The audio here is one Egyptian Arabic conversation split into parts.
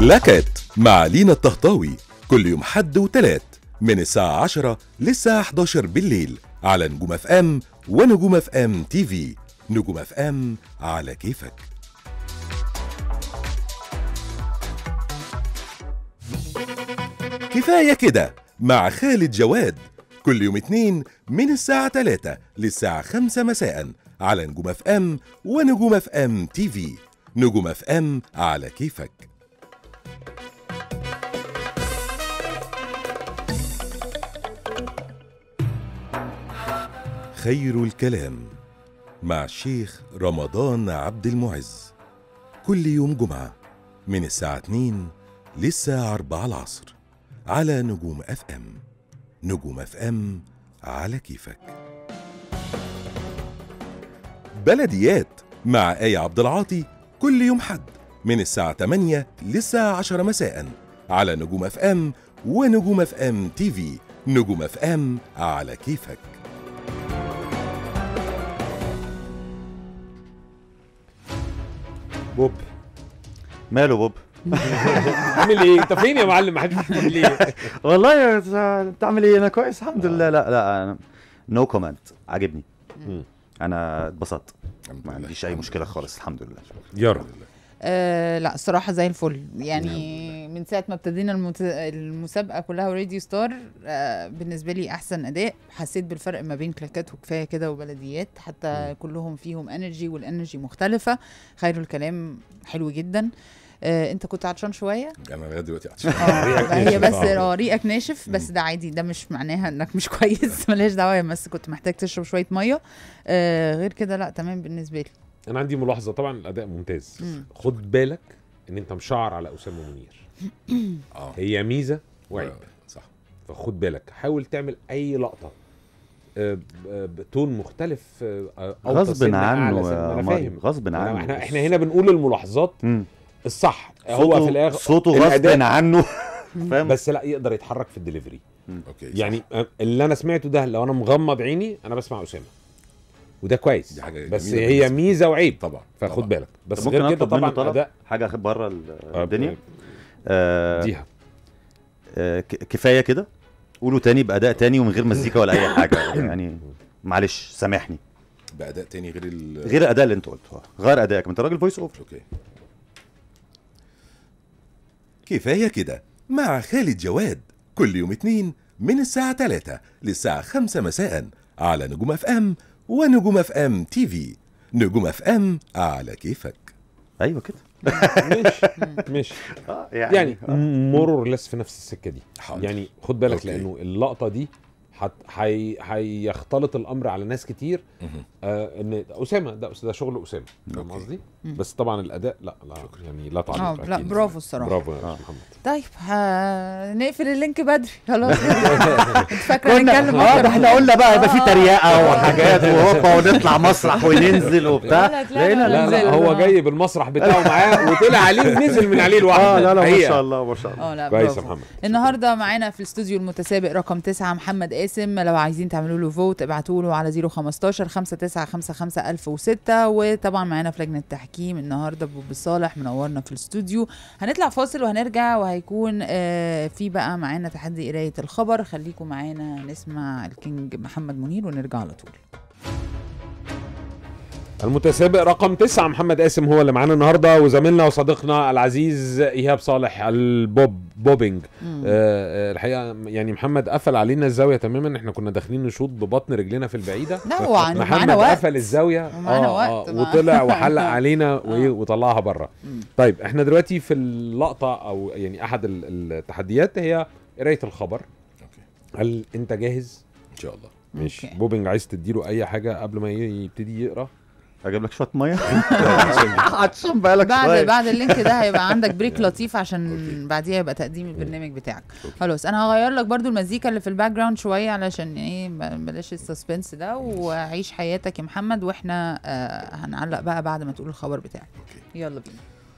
كلاكات مع لينا الطهطاوي كل يوم حد وتلات من الساعة 10 للساعة 11 بالليل على نجوم اف ام ونجوم اف ام تي في نجوم اف ام على كيفك كفاية كده مع خالد جواد كل يوم اتنين من الساعة 3 للساعة 5 مساء على نجوم اف ام ونجوم اف ام تي في نجوم اف ام على كيفك خير الكلام مع الشيخ رمضان عبد المعز كل يوم جمعة من الساعة 2 للساعة 4 العصر على نجوم اف ام نجوم اف ام على كيفك بلديات مع آية عبد العاطي كل يوم حد من الساعة 8 للساعة 10 مساء على نجوم اف ام ونجوم اف ام تي في نجوم اف ام على كيفك بوب ماله بوب عامل ايه انت فين يا معلم ما حدش بيقول ليه والله يا- انت عامل ايه انا كويس الحمد لله لا لا انا نو كومنت عاجبني مم. انا اتبسطت الحمد ما لله. عنديش اي مشكله خالص الحمد لله يا رب آه لا الصراحة زي الفل يعني من ساعة ما ابتدينا المت... المسابقة كلها وراديو ستار آه بالنسبة لي أحسن أداء حسيت بالفرق ما بين كلاكات وكفاية كده وبلديات حتى كلهم فيهم انرجي والانرجي مختلفة خير الكلام حلو جدا آه انت كنت عطشان شوية انا لغايه دلوقتي عطشان اه هي ناشف، بس آه. اه ريقك ناشف بس ده عادي ده مش معناها انك مش كويس ملهاش دعوة هي بس كنت محتاج تشرب شوية مية آه غير كده لا تمام بالنسبة لي انا عندي ملاحظه طبعا الاداء ممتاز مم. خد بالك ان انت مشعر على اسامه منير اه هي ميزه وعيب صح فخد بالك حاول تعمل اي لقطه آه، ب- آه، بتون مختلف آه، آه، أوطى غصب سنة، عنه أعلى سنة. يا انا ماي، فاهم غصب أنا- عنه احنا احنا هنا بنقول الملاحظات مم. الصح هو صوته- في الاخر صوته غصب الأداء- عنه فاهم بس لا يقدر يتحرك في الدليفري اوكي صح. يعني آه، اللي انا سمعته ده لو انا مغمض عيني انا بسمع اسامه وده كويس دي حاجة بس جميلة هي بالنسبة. ميزه وعيب طبعا فخد طبعاً. بالك بس طب ممكن غير كده اطلب منه طبعا طلب اداء حاجه بره ال- آه، الدنيا آه، آه ديها آه ك- كفايه كده قولوا تاني باداء تاني ومن غير مزيكا ولا اي حاجه يعني معلش سامحني بأداء تاني غير ال غير الاداء اللي انت قلته غير ادائك ما انت راجل فويس اوفر اوكي كفاية كده مع خالد جواد كل يوم اتنين من الساعة 3 للساعة 5 مساء على نجوم اف ام ونجوم اف ام تي في نجوم اف ام على كيفك ايوه كده ماشي ماشي اه يعني مورور لس في نفس السكه دي حاضر. يعني خد بالك أوكي. لانه اللقطه دي هت- هي- هيختلط الامر على ناس كتير مهم. آه ان اسامه ده ده شغل اسامه فاهم أوكي. قصدي؟ مم. بس طبعا الاداء لا لا يعني لا تعليق اه لا أكيد. برافو الصراحة برافو يا آه. أستاذ محمد طيب هنقفل اللينك بدري خلاص انت فاكره هنتكلم اه أكتر ده احنا قلنا بقى يبقى في آه. تريقه وحاجات وهوبا ونطلع مسرح وننزل وبتاع لا، لا، لا، لا لا نزل. هو آه. جاي بالمسرح بتاعه معاه وطلع عليه ونزل من عليه لوحده اه لا لا ما حقيقة. شاء الله ما شاء الله اه لا كويس يا برافو. محمد النهارده معانا في الاستوديو المتسابق رقم تسعة محمد قاسم لو عايزين تعملوا له فوت ابعتوا له على 015 5955 1006 وطبعا معانا في لجنه التحكيم النهارده ابو صالح منورنا في الاستوديو هنطلع فاصل وهنرجع وهيكون آه في بقى معانا تحدي قرايه الخبر خليكم معانا نسمع الكينج محمد منير ونرجع على طول المتسابق رقم تسعة محمد قاسم هو اللي معانا النهارده وزميلنا وصديقنا العزيز ايهاب صالح البوب بوبينج مم. آه آه، الحقيقه يعني محمد قفل علينا الزاويه تماما احنا كنا داخلين نشوط ببطن رجلنا في البعيده لا هو عن- محمد معانا وقت قفل الزاويه ومعانا وقت مع- وطلع وحلق علينا وايه آه. وطلعها بره مم. طيب احنا دلوقتي في اللقطه او يعني احد ال- التحديات هي قرايه الخبر اوكي هل انت جاهز ان شاء الله مش أوكي. بوبينج عايز تديله اي حاجه قبل ما ي- يبتدي يقرا اجيب لك شويه ميه عشان بقالك بعد شويه بعد اللينك ده هيبقى عندك بريك لطيف عشان أوكي. بعديها يبقى تقديم البرنامج بتاعك أوكي. خلاص انا هغير لك برضو المزيكا اللي في الباك جراوند شويه علشان ايه ب- بلاش السسبنس ده وعيش حياتك يا محمد واحنا آه هنعلق بقى بعد ما تقول الخبر بتاعك اوكي يلا بينا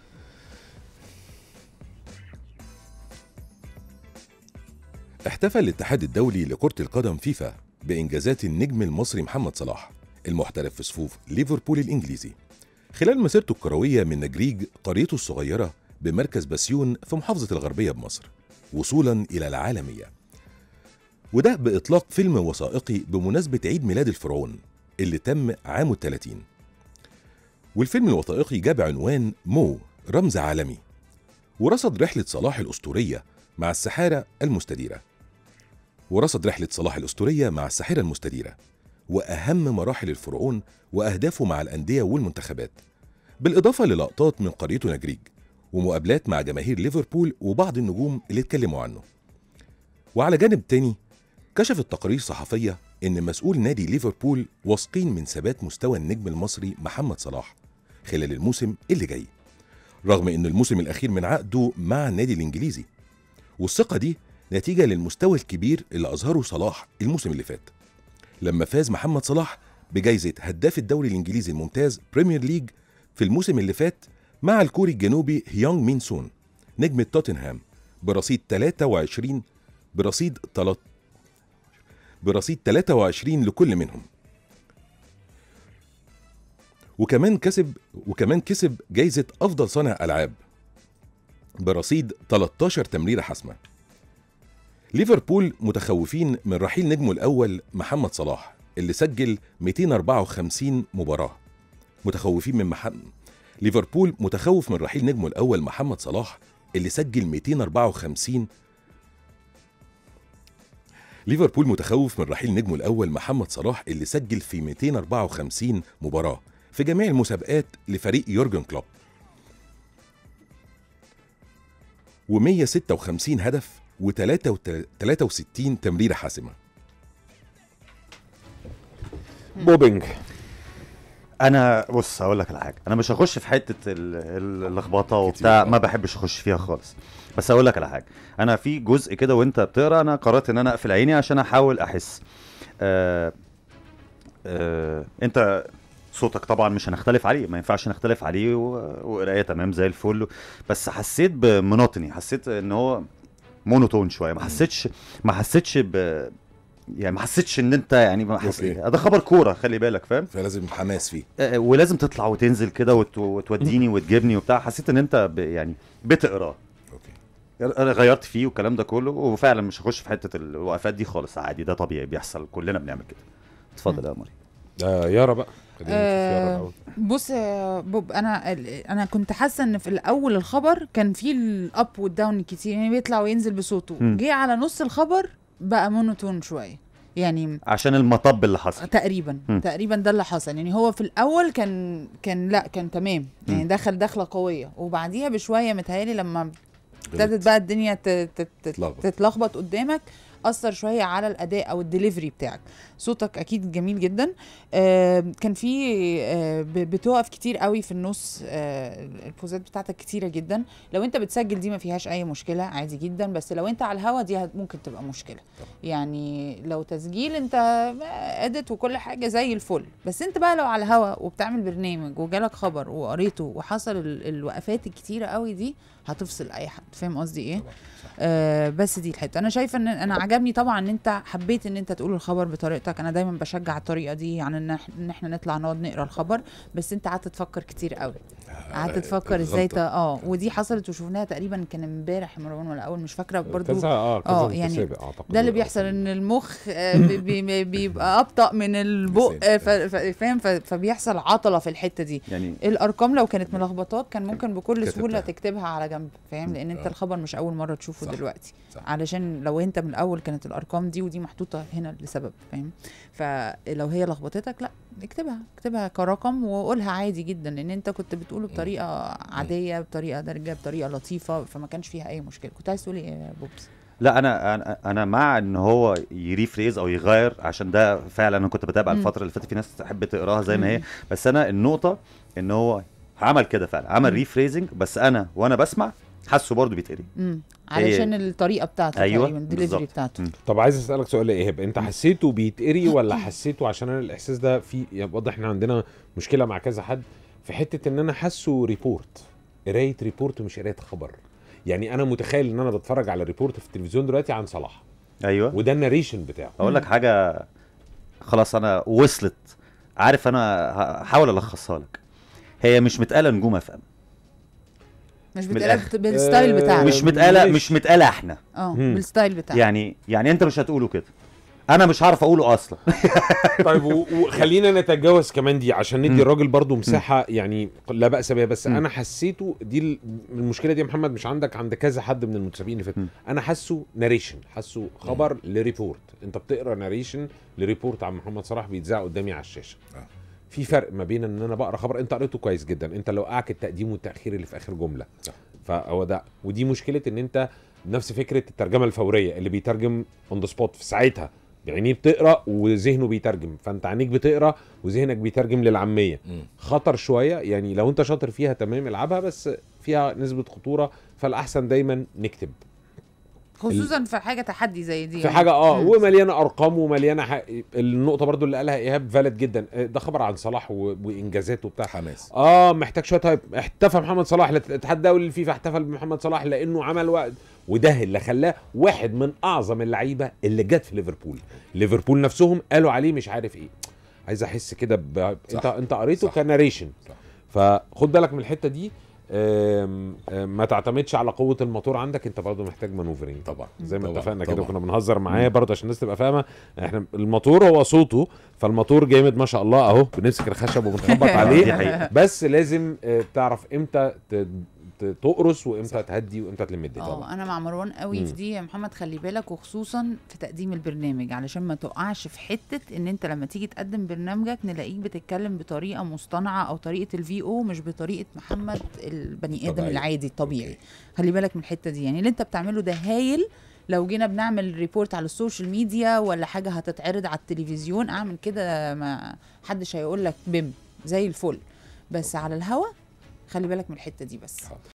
احتفل الاتحاد الدولي لكرة القدم فيفا بإنجازات النجم المصري محمد صلاح المحترف في صفوف ليفربول الإنجليزي خلال مسيرته الكروية من نجريج قريته الصغيرة بمركز بسيون في محافظة الغربية بمصر وصولا إلى العالمية وده بإطلاق فيلم وثائقي بمناسبة عيد ميلاد الفرعون اللي تم عام الثلاثين والفيلم الوثائقي جاب عنوان مو رمز عالمي ورصد رحلة صلاح الأسطورية مع السحارة المستديرة ورصد رحلة صلاح الأسطورية مع الساحرة المستديرة وأهم مراحل الفرعون وأهدافه مع الأندية والمنتخبات بالإضافة للقطات من قريته نجريج ومقابلات مع جماهير ليفربول وبعض النجوم اللي اتكلموا عنه وعلى جانب تاني كشفت تقارير صحفية إن مسؤول نادي ليفربول واثقين من ثبات مستوى النجم المصري محمد صلاح خلال الموسم اللي جاي رغم إن الموسم الأخير من عقده مع النادي الإنجليزي والثقة دي نتيجة للمستوى الكبير اللي أظهره صلاح الموسم اللي فات لما فاز محمد صلاح بجائزة هداف الدوري الإنجليزي الممتاز بريمير ليج في الموسم اللي فات مع الكوري الجنوبي هيونغ مين سون نجم توتنهام برصيد 23 برصيد 3 برصيد 23 لكل منهم وكمان كسب وكمان كسب جايزة أفضل صانع ألعاب برصيد 13 تمريرة حاسمة ليفربول متخوفين من رحيل نجمه الأول محمد صلاح اللي سجل 254 مباراة متخوفين من محمد ليفربول متخوف من رحيل نجمه الأول محمد صلاح اللي سجل 254 ليفربول متخوف من رحيل نجمه الأول محمد صلاح اللي سجل في 254 مباراة في جميع المسابقات لفريق يورجن كلوب و156 هدف و63 تمريرة حاسمة بوبينج انا بص هقول لك على حاجه انا مش هخش في حته ال- ال- اللخبطه وبتاع ما بحبش اخش فيها خالص بس هقول لك على حاجه انا في جزء كده وانت بتقرا انا قررت ان انا اقفل عيني عشان احاول احس آه آه انت صوتك طبعا مش هنختلف عليه ما ينفعش نختلف عليه و- وقرايه تمام زي الفل بس حسيت بمونوتوني حسيت ان هو مونوتون شويه ما حسيتش ما حسيتش ب يعني ما حسيتش ان انت يعني ما حس... أوكي. ده خبر كوره خلي بالك فاهم فلازم حماس فيه آه، ولازم تطلع وتنزل كده وت... وتوديني وتجيبني وبتاع حسيت ان انت ب... يعني بتقرا اوكي انا غيرت فيه والكلام ده كله وفعلا مش هخش في حته الوقفات دي خالص عادي ده طبيعي بيحصل كلنا بنعمل كده اتفضل يا ماري ده يارا بقى خلينا نشوف يارا آه، الأول. بص يا بوب انا ال- انا كنت حاسه ان في الاول الخبر كان فيه الاب والداون كتير يعني بيطلع وينزل بصوته مم. جه على نص الخبر بقى مونوتون شويه يعني عشان المطب اللي حصل تقريبا مم. تقريبا ده اللي حصل يعني هو في الاول كان كان لا كان تمام يعني مم. دخل دخله قويه وبعديها بشويه متهيألي لما ابتدت بقى الدنيا ت- ت- ت- تتلخبط. تتلخبط قدامك اثر شويه على الاداء او الدليفري بتاعك صوتك اكيد جميل جدا آه كان في آه ب- بتقف كتير قوي في النص آه البوزات بتاعتك كتيره جدا لو انت بتسجل دي ما فيهاش اي مشكله عادي جدا بس لو انت على الهوا دي هت- ممكن تبقى مشكله يعني لو تسجيل انت ادت وكل حاجه زي الفل بس انت بقى لو على الهوا وبتعمل برنامج وجالك خبر وقريته وحصل ال- الوقفات الكتيره قوي دي هتفصل اي حد فاهم قصدي ايه طبعاً، صح. آه بس دي الحته انا شايفه ان انا عجبني طبعا ان انت حبيت ان انت تقول الخبر بطريقتك انا دايما بشجع الطريقه دي يعني ان إح- ان احنا نطلع نقعد نقرا الخبر بس انت قعدت تفكر كتير قوي قعدت تفكر ازاي ت- غلطة. اه ودي حصلت وشفناها تقريبا كان امبارح يا مروان ولا اول مش فاكره برضو كذا اه كذا آه، يعني متسابق اعتقد ده اللي بيحصل ان المخ آه، بي- بي- بيبقى ابطا من البق آه، ف- ف- فاهم ف- فبيحصل عطله في الحته دي يعني الارقام لو كانت ملخبطاك كان ممكن بكل كتبتها. سهوله تكتبها على جنب فاهم لان انت آه. الخبر مش اول مره تشوفه صح. دلوقتي صح. علشان لو انت من الاول كانت الارقام دي ودي محطوطه هنا لسبب فاهم فلو هي لخبطتك لا اكتبها اكتبها كرقم وقولها عادي جدا لان انت كنت بتقوله بطريقه عاديه بطريقه دارجه بطريقه لطيفه فما كانش فيها اي مشكله كنت عايز تقول ايه يا بوبس لا انا انا انا مع ان هو يريفريز او يغير عشان ده فعلا انا كنت بتابع مم. الفتره اللي فاتت في ناس تحب تقراها زي ما هي مم. بس انا النقطه ان هو عمل كده فعلا عمل مم. ريفريزنج بس انا وانا بسمع حاسه برضه بيتقري امم علشان الطريقه بتاعته أيوة، تقريبا الدليفري بالظبط. بتاعته مم. طب عايز اسالك سؤال يا ايهاب انت حسيته بيتقري ولا حسيته عشان انا الاحساس ده في يعني واضح احنا عندنا مشكله مع كذا حد في حته ان انا حاسه ريبورت قرايه ريبورت مش قرايه خبر يعني انا متخيل ان انا بتفرج على ريبورت في التلفزيون دلوقتي عن صلاح ايوه وده الناريشن بتاعه اقول لك حاجه خلاص انا وصلت عارف انا هحاول الخصها لك هي مش متقاله نجوم اف ام مش من بتقلها الآخر. بت- بالستايل آه، بتاعك مش متقاله مش- مش متقاله احنا اه مم. بالستايل بتاعك يعني يعني انت مش هتقوله كده انا مش هعرف اقوله اصلا طيب و- وخلينا نتجاوز كمان دي عشان ندي مم. الراجل برضو مساحه يعني لا باس بها بس مم. انا حسيته دي ال- المشكله دي يا محمد مش عندك عند كذا حد من المتسابقين اللي فاتوا مم. انا حاسه ناريشن حاسه خبر لريبورت انت بتقرا ناريشن لريبورت عن محمد صلاح بيتذاع قدامي على الشاشه آه. في فرق ما بين ان انا بقرا خبر انت قريته كويس جدا انت لو قعك التقديم والتاخير اللي في اخر جمله صح. فهو ده ودي مشكله ان انت نفس فكره الترجمه الفوريه اللي بيترجم اون ذا سبوت في ساعتها يعني بتقرا وذهنه بيترجم فانت عينيك بتقرا وذهنك بيترجم للعاميه مم. خطر شويه يعني لو انت شاطر فيها تمام العبها بس فيها نسبه خطوره فالاحسن دايما نكتب خصوصا في حاجه تحدي زي دي في يعني. حاجه اه مم. ومليانه ارقام ومليانه ح... النقطه برضو اللي قالها ايهاب فالid جدا آه، ده خبر عن صلاح و... وانجازاته وبتاع حماس اه محتاج شويه هايب احتفى محمد صلاح الاتحاد الدولي الفيفا احتفل بمحمد صلاح لانه عمل وقت وده اللي خلاه واحد من اعظم اللعيبه اللي جت في ليفربول ليفربول نفسهم قالوا عليه مش عارف ايه عايز احس كده ب... انت انت قريته صح. كناريشن صح. فخد بالك من الحته دي آم، آم، ما تعتمدش على قوه الموتور عندك انت برضه محتاج مانوفرنج طبعا زي ما طبعاً، اتفقنا كده طبعاً. كنا بنهزر معاه برضه عشان الناس تبقى فاهمه احنا الموتور هو صوته فالموتور جامد ما شاء الله اهو بنمسك الخشب وبنخبط دي عليه حقيقة. بس لازم آه، تعرف امتى ت- ت- تقرص وامتى تهدي وامتى تلم الدنيا اه انا مع مروان قوي مم. في دي يا محمد خلي بالك وخصوصا في تقديم البرنامج علشان ما تقعش في حته ان انت لما تيجي تقدم برنامجك نلاقيك بتتكلم بطريقه مصطنعه او طريقه الفي او مش بطريقه محمد البني ادم طبيعي. العادي الطبيعي أوكي. خلي بالك من الحته دي يعني اللي انت بتعمله ده هايل لو جينا بنعمل ريبورت على السوشيال ميديا ولا حاجه هتتعرض على التلفزيون اعمل كده ما حدش هيقول لك بم زي الفل بس على الهوا خلي بالك من الحته دي بس حاضر.